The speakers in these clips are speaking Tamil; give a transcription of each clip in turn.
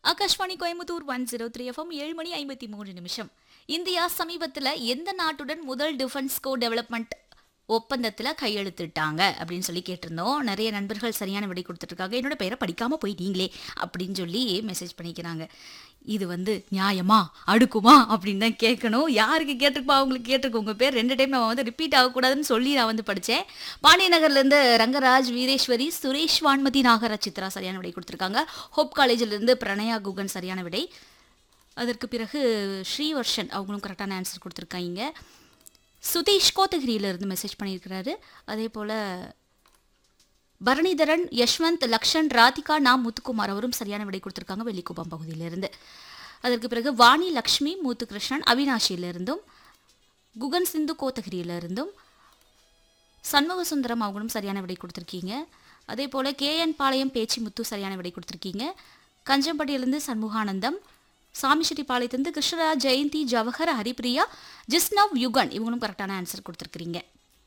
Akashvani Coimbatore one zero three FM ஏழு மணி ஐம்பத்தி மூணு நிமிஷம் இந்தியா சமீபத்தில் எந்த நாட்டுடன் முதல் டிஃபென்ஸ் கோ டெவலப்மெண்ட் ஒப்பந்தத்தில் கையெழுத்திட்டாங்க அப்படின்னு சொல்லி கேட்டிருந்தோம் நிறைய நண்பர்கள் சரியான விடை கொடுத்துட்ருக்காங்க என்னோட பெயரை படிக்காமல் போயிட்டீங்களே அப்படின்னு சொல்லி மெசேஜ் பண்ணிக்கிறாங்க இது வந்து நியாயமா அடுக்குமா அப்படின்னு தான் கேட்கணும் யாருக்கு கேட்டிருப்பா அவங்களுக்கு கேட்டிருக்கு உங்கள் பேர் ரெண்டு டைம் நம்ம வந்து ரிப்பீட் ஆகக்கூடாதுன்னு சொல்லி நான் வந்து படித்தேன் பாண்டிய நகர்லேருந்து ரங்கராஜ் வீரேஸ்வரி சுரேஷ் வான்மதி நாகர சித்ரா சரியான விடை கொடுத்துருக்காங்க ஹோப் காலேஜிலேருந்து பிரணயா குகன் சரியான விடை அதற்கு பிறகு ஸ்ரீவர்ஷன் அவங்களும் கரெக்டான ஆன்சர் கொடுத்துருக்காங்க சுதீஷ் கோத்தகிரியிலிருந்து மெசேஜ் பண்ணியிருக்கிறாரு அதே போல் பரணிதரன் யஷ்வந்த் லக்ஷன் ராதிகா நா முத்துக்குமார் அவரும் சரியான விடை கொடுத்துருக்காங்க வெள்ளிக்குப்பம் பகுதியிலிருந்து அதற்கு பிறகு வாணி லக்ஷ்மி முத்துகிருஷ்ணன் அவினாஷியிலிருந்தும் குகன் சிந்து கோத்தகிரியிலிருந்தும் சண்முக சுந்தரம் அவங்களும் சரியான விடை கொடுத்துருக்கீங்க அதே போல் கேஎன் பாளையம் பேச்சி முத்து சரியான விடை கொடுத்துருக்கீங்க கஞ்சம்பட்டியிலிருந்து சண்முகானந்தம் சாமிஷெட்டிப்பாளையத்திலிருந்து கிருஷ்ணராஜ் ஜெயந்தி ஜவஹர் ஹரிப்ரியா ஜிஸ்னவ் யுகன் இவங்களும் கரெக்டான ஆன்சர் கொடுத்துருக்கிறீங்க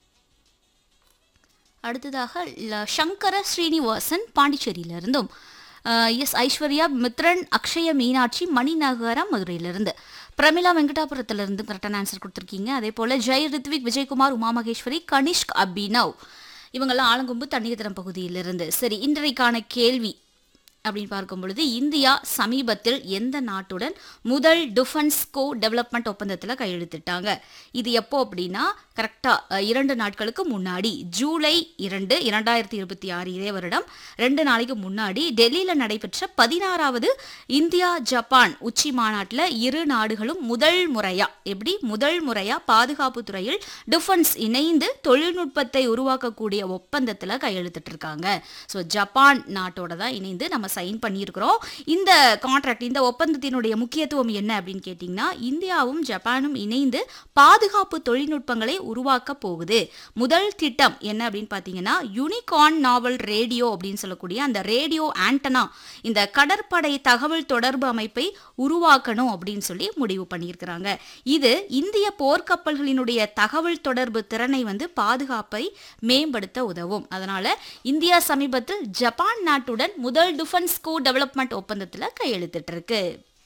அடுத்ததாக ல- சங்கர ஸ்ரீனிவாசன் பாண்டிச்சேரியிலிருந்தும் எஸ் ஐஸ்வர்யா மித்ரன் அக்ஷய மீனாட்சி மணிநகரம் மதுரையிலிருந்து பிரமிளா வெங்கடாபுரத்திலிருந்து கரெக்டான ஆன்சர் கொடுத்துருக்கீங்க அதே போல் ஜெய் ரித்விக் விஜயகுமார் உமா மகேஸ்வரி கனிஷ்க் அபினவ் இவங்கெல்லாம் ஆலங்கொம்பு தண்ணீர்த்தரம் பகுதியிலிருந்து சரி இன்றைக்கான கேள்வி அப்படின்னு பார்க்கும் பொழுது இந்தியா சமீபத்தில் எந்த நாட்டுடன் முதல் டிஃபென்ஸ் கோ டெவலப்மெண்ட் ஒப்பந்தத்தில் கையெழுத்திட்டாங்க இது எப்போ அப்படின்னா கரெக்டாக இரண்டு நாட்களுக்கு முன்னாடி ஜூலை இரண்டு இரண்டாயிரத்தி இருபத்தி ஆறு இதே வருடம் ரெண்டு நாளைக்கு முன்னாடி டெல்லியில் நடைபெற்ற பதினாறாவது இந்தியா ஜப்பான் உச்சி மாநாட்டில் இரு நாடுகளும் முதல் முறையா எப்படி முதல் முறையா பாதுகாப்பு துறையில் டிஃபென்ஸ் இணைந்து தொழில்நுட்பத்தை உருவாக்கக்கூடிய ஒப்பந்தத்தில் கையெழுத்திட்டு இருக்காங்க ஸோ ஜப்பான் நாட்டோட தான் இணைந்து நம்ம சைன் பண்ணியிருக்கிறோம் இந்த கான்ட்ராக்ட் இந்த ஒப்பந்தத்தினுடைய முக்கியத்துவம் என்ன அப்படின்னு கேட்டிங்கன்னா இந்தியாவும் ஜப்பானும் இணைந்து பாதுகாப்பு தொழில்நுட்பங்களை உருவாக்க போகுது முதல் திட்டம் என்ன அப்படின்னு பார்த்தீங்கன்னா யூனிகார்ன் நாவல் ரேடியோ அப்படின்னு சொல்லக்கூடிய அந்த ரேடியோ ஆண்டனா இந்த கடற்படை தகவல் தொடர்பு அமைப்பை உருவாக்கணும் அப்படின்னு சொல்லி முடிவு பண்ணியிருக்கிறாங்க இது இந்திய போர்க்கப்பல்களினுடைய தகவல் தொடர்பு திறனை வந்து பாதுகாப்பை மேம்படுத்த உதவும் அதனால இந்தியா சமீபத்தில் ஜப்பான் நாட்டுடன் முதல் டிஃபென்ஸ் கோ டெவலப்மெண்ட் ஒப்பந்தத்தில் கையெழுத்திட்டு இருக்கு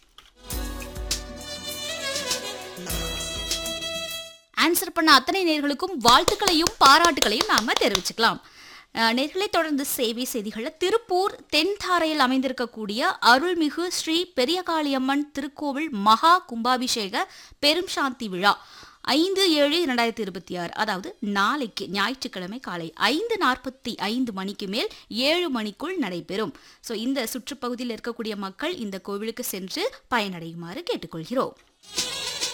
ஆன்சர் பண்ண அத்தனை நேர்களுக்கும் வாழ்த்துக்களையும் பாராட்டுகளையும் நாம தெரிவிச்சுக்கலாம் அஹ், நேர்களை தொடர்ந்து சேவை செய்திகளில் திருப்பூர் தென்தாரையில் அமைந்திருக்கக்கூடிய அருள்மிகு ஸ்ரீ பெரியகாளியம்மன் திருக்கோவில் மகா கும்பாபிஷேக பெரும் சாந்தி விழா ஐந்து ஏழு இரண்டாயிரத்தி இருபத்தி ஆறு அதாவது நாளைக்கு ஞாயிற்றுக்கிழமை காலை ஐந்து நாற்பத்தி ஐந்து மணிக்கு மேல் ஏழு மணிக்குள் நடைபெறும் ஸோ இந்த சுற்றுப்பகுதியில் இருக்கக்கூடிய மக்கள் இந்த கோவிலுக்கு சென்று பயனடையுமாறு கேட்டுக்கொள்கிறோம்